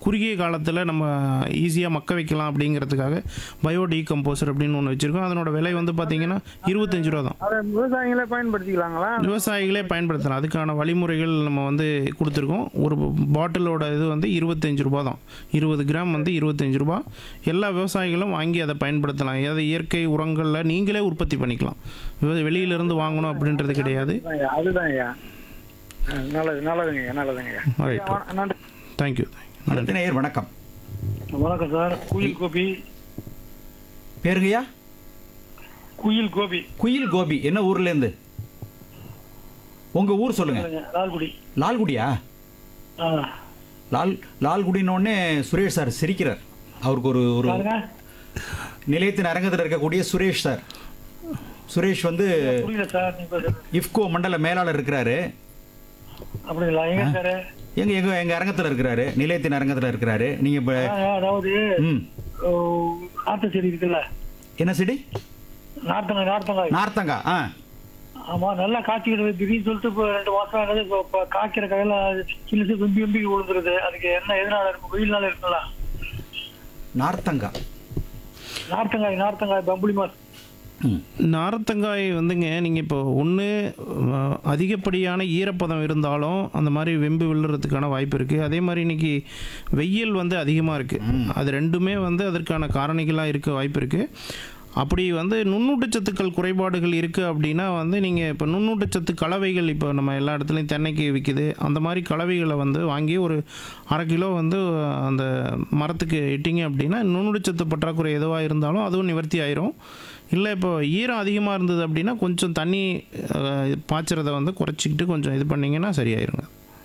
குறுகிய காலத்தில் நம்ம ஈஸியாக மக்க வைக்கலாம் அப்படிங்கிறதுக்காக பயோ டீகம்போசர் அப்படின்னு ஒன்று வச்சுருக்கோம் அதனோட விலை வந்து பார்த்தீங்கன்னா இருபத்தஞ்சு ரூபா தான் அதை விவசாயிகளே பயன்படுத்திக்கலாங்களா விவசாயிகளே பயன்படுத்தலாம் அதுக்கான வழிமுறைகள் நம்ம வந்து கொடுத்துருக்கோம் ஒரு பாட்டிலோட இது வந்து இருபத்தஞ்சு ரூபா தான் இருபது கிராம் வந்து இருபத்தஞ்சு ரூபா எல்லா விவசாயிகளும் வாங்கி அதை பயன்படுத்தலாம் அதாவது இயற்கை உரங்களில் நீங்களே உற்பத்தி பண்ணிக்கலாம் வெ- வெளியிலிருந்து வாங்கணும் அப்படின்றது கிடையாது அதுதான் ஐயா, அதுதான் ஐயா ஆ, நல்லது நல்லதுங்க ஐயா நல்லதுங்க ஐயா Right. ஐயா, வண- நன்றி தேங்க்யூ அடுத்த நேயர் வணக்கம் வணக்கம் சார் குயில் கோபி பேருங்கய்யா குயில் கோபி குயில் கோபி என்ன ஊர்ல இருந்து உங்க ஊர் சொல்லுங்க லால்குடி லால்குடியா ஆ லால் லால்குடினோடனே சுரேஷ் சார் சிரிக்கிறார் அவருக்கு ஒரு ஒரு பாருங்க நிலையத்தின் அரங்கத்தில் இருக்கக்கூடிய சுரேஷ் சார் சுரேஷ் வந்து புரியல சார் நீங்க இஃப்கோ மண்டல மேலாளர் இருக்கிறாரு அப்படிங்களா எங்க சார் எங்க எங்க எங்க அரங்கத்தில் இருக்கிறாரு நிலையத்தின் அரங்கத்தில் இருக்கிறாரு நீங்க இப்ப அதாவது ம் ஓ, நாட்டு செடி இருக்குல்ல என்ன செடி நார்த்தங்காய் நார்த்தங்காய் நார்த்தங்கா ஆ ஆமா நல்லா காய்ச்சிக்கிட்டு திடீர்னு சொல்லிட்டு இப்போ ரெண்டு மாசம் ஆனது இப்போ இப்போ காய்க்கிற காயில சின்ன சின்ன வெம்பி வெம்பி விழுந்துருது அதுக்கு என்ன எதனால இருக்கும் வெயில்னால இருக்குங்களா நார்த்தங்கா நார்த்தங்காய் நார்த்தங்காய் பம்புளி மாஸ் ம் நார்த்தங்காய் வந்துங்க நீங்கள் இப்போ ஒன்று அதிகப்படியான ஈரப்பதம் இருந்தாலும் அந்த மாதிரி வெம்பு விழுறதுக்கான வாய்ப்பு இருக்குது அதே மாதிரி இன்னைக்கு வெயில் வந்து அதிகமாக இருக்குது அது ரெண்டுமே வந்து அதற்கான காரணிகளாக இருக்க வாய்ப்பு இருக்குது அப்படி வந்து நுண்ணூட்டச்சத்துக்கள் குறைபாடுகள் இருக்குது அப்படின்னா வந்து நீங்கள் இப்போ நுண்ணூட்டச்சத்து கலவைகள் இப்போ நம்ம எல்லா இடத்துலையும் தென்னைக்கு விற்கிது அந்த மாதிரி கலவைகளை வந்து வாங்கி ஒரு அரை கிலோ வந்து அந்த மரத்துக்கு இட்டிங்க அப்படின்னா நுண்ணூட்டச்சத்து பற்றாக்குறை எதுவாக இருந்தாலும் அதுவும் நிவர்த்தி ஆயிரும் இல்லை இப்போ ஈரம் அதிகமாக இருந்தது அப்படின்னா கொஞ்சம் தண்ணி அஹ், பாய்ச்சறதை வந்து குறைச்சிக்கிட்டு கொஞ்சம் இது பண்ணிங்கன்னா சரியாயிருங்க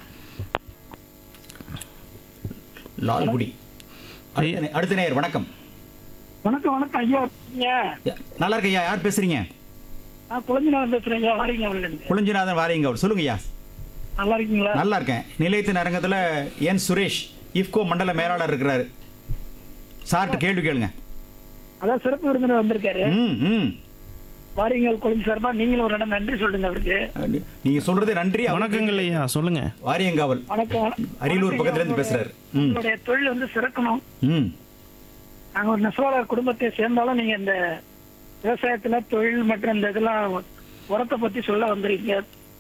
லால்குடி அடுத்த நே- அடுத்த நேயர் வணக்கம் வணக்கம் வணக்கம் ஐயா ஐயா யா- நல்லா இருக்கையா யார் பேசுறீங்க நான் குழந்தைநாதன் பேசுறேன் ஐயா வாரிங்க அவர்லேருந்து குளிஞ்சிநாதன் வாரியங்க அவர் சொல்லுங்க ஐயா நல்லா இருக்கீங்களா நல்லா இருக்கேன் நிலையத்தின் அரங்கத்தில் என் சுரேஷ் இஃப்கோ மண்டல மேலாளர் இருக்கிறாரு சார்ட்டு கேள்வி கேளுங்க அதான் சிறப்பு விருந்தினர் வந்திருக்காரு ம் ம் வாரிங்கள் குழந்தை சார்பா நீங்களும் ஒரு இடம் நன்றி சொல்லுங்க அவருக்கு நீ- நீங்க சொல்றது நன்றி அவர் வணக்கங்கள் ஐயா சொல்லுங்கள் வாரியங்காவல் வணக்கம் வணக்கம். அரியலூர் பக்கத்துல இருந்து பேசுறாரு ம் உங்களுடைய தொழில் வந்து சிறக்கணும் ம் நாங்க ஒரு நெசவாளர் குடும்பத்தை சேர்ந்தாலும் நீங்க இந்த விவசாயத்துல தொழில் மற்றும் இந்த இதெல்லாம் உரத்தை பத்தி சொல்ல வந்திருக்கீங்க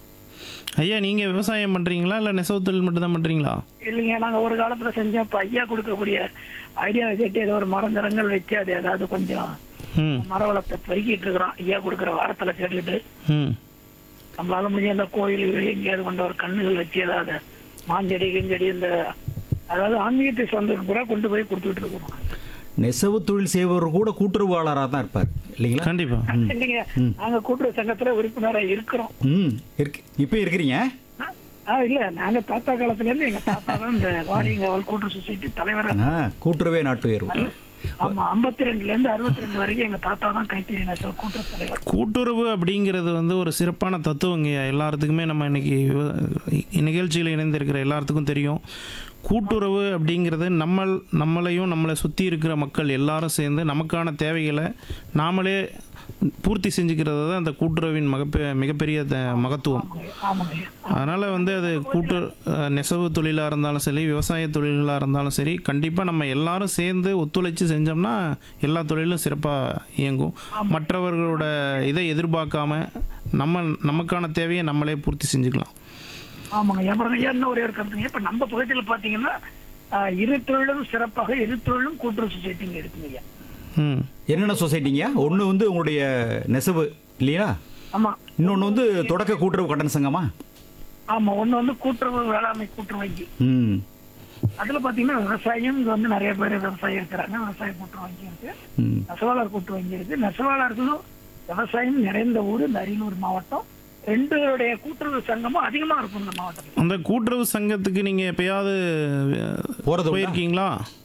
ஐயா நீங்கள் விவசாயம் பண்ணுறீங்களா இல்லை நெசவு தொழில் மட்டும்தான் பண்ணுறீங்களா இல்லைங்க நாங்க ஒரு காலத்துல செஞ்சோம் இப்ப ஐயா கொடுக்கக்கூடிய ஐடியா கேட்டு ஏதோ ஒரு மரந்தரங்கள் வச்சு அது ஏதாவது கொஞ்சம் ம் மர வளத்தை பெருக்கிட்டு இருக்கிறோம் ஐயா கொடுக்குற வாரத்துல கேட்டுக்கிட்டு ம் நம்மளால முடிஞ்ச இந்த கோயில் எங்கேயாவது கொண்ட ஒரு கண்ணுகள் வச்சு ஏதாவது மாஞ்செடி கிஞ்செடி இந்த அதாவது ஆன்மீகத்தை சொந்தம் கூட கொண்டு போய் கொடுத்துட்டு இருக்கிறோம் நெசவு தொழில் செய்பவர் கூட கூட்டுறவாளராக தான் இருப்பார் இல்லைங்களா கண்டிப்பாக இல்லைங்க நாங்க கூட்டுறவு சங்கத்துல உறுப்பினரா இருக்கிறோம் ம் இருக்கு இப்போ இருக்கிறீங்க ஆ இல்ல நாங்க தாத்தா காலத்துல இருந்து எங்க தாத்தா தான் இந்த வாரியங்காவல் கூட்டுறவு சொசைட்டி தலைவர் ஆ கூட்டுறவே நாட்டு உயர்வு ஆமா ஐம்பத்தி ரெண்டுல இருந்து அறுபத்தி ரெண்டு வரைக்கும் எங்க தாத்தா தான் கைத்தறி நெசவு கூட்டுறவு தலைவர் கூட்டுறவு அப்படிங்கிறது வந்து ஒரு சிறப்பான தத்துவங்க எல்லாத்துக்குமே நம்ம இன்னைக்கு விவ- நிகழ்ச்சியில் இணைந்திருக்கிற எல்லாத்துக்கும் தெரியும் கூட்டுறவு அப்படிங்கிறது நம்ம நம்மளையும் நம்மளை சுற்றி இருக்கிற மக்கள் எல்லாரும் சேர்ந்து நமக்கான தேவைகளை நாமளே பூர்த்தி செஞ்சுக்கிறது தான் அந்த கூட்டுறவின் மகப்பெ மிகப்பெரிய த- மகத்துவம் ஆமாங்க அதனால் வந்து அது கூட்டு அஹ், நெசவு தொழிலாக இருந்தாலும் சரி விவசாய தொழிலாக இருந்தாலும் சரி கண்டிப்பாக நம்ம எல்லாரும் சேர்ந்து ஒத்துழைச்சு செஞ்சோம்னா எல்லா தொழிலும் சிறப்பாக இயங்கும் மற்றவர்களோட இதை எதிர்பார்க்காம நம்ம நமக்கான தேவையை நம்மளே பூர்த்தி செஞ்சுக்கலாம் ஆமாங்க அப்புறம் ஐயா இன்னும் ஒரே ஒரு கருத்துங்க இப்ப நம்ம பகுதியில் பாத்தீங்கன்னா ஆஹ், இரு தொழிலும் சிறப்பாக இரு தொழிலும் கூட்டுறவு சொசைட்டிங்க இருக்குங்க ஐயா ம் என்னென்ன சொசைட்டிங்க ஒன்று வந்து உங்களுடைய நெசவு இல்லையா ஆமா இன்னொன்று வந்து தொடக்க கூட்டுறவு கட்டண சங்கமா ஆமா ஒண்ணு வந்து கூட்டுறவு வேளாண்மை கூட்டுறவு வங்கி ம் அதுல பாத்தீங்கன்னா விவசாயம் இங்க வந்து நிறைய பேர் விவசாயம் இருக்கிறாங்க விவசாய கூட்டுறவு வங்கி இருக்கு ம் நெசவாளர் கூட்டுறவு வங்கி இருக்கு நெசவாளர்களும் விவசாயம் நிறைந்த ஊர் இந்த அரியலூர் மாவட்டம் ரெண்டுடைய கூட்டுறவு சங்கமும் அதிகமா இருக்கும் இந்த மாவட்டத்தில் அந்த கூட்டுறவு சங்கத்துக்கு நீங்கள் எப்பயாவது அஹ், போறது உண்டா? போயிருக்கீங்களா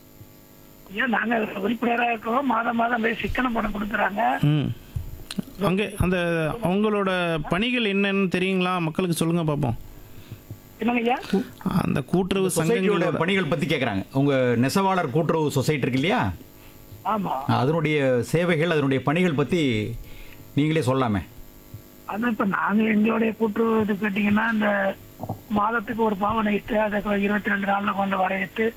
ஏன் நாங்க உறுப்பினராக இருக்கிறோம் மாதம் மாதம் போய் சிக்கன பணம் கொடுக்குறாங்க ம் அங்கே அந்த அவங்களோட பணிகள் என்னன்னு தெரியுங்களா மக்களுக்கு சொல்லுங்கள் பார்ப்போம் என்னங்க ஐயா அந்த கூட்டுறவு சொசைட்டியோட சங்கங்களோட பணிகள் பற்றி கேட்குறாங்க உங்க நெசவாளர் கூட்டுறவு சொசைட்டி இருக்கு இல்லையா ஆமா அதனுடைய சேவைகள் அதனுடைய பணிகள் பற்றி நீங்களே சொல்லாமே அது இப்ப நாங்க எங்களுடைய கூட்டுறவு இது கேட்டீங்கன்னா இந்த மாதத்துக்கு ஒரு பாவனை இட்டு அதை இருபத்தி ரெண்டு நாள்ல கொண்டு வரையிட்டு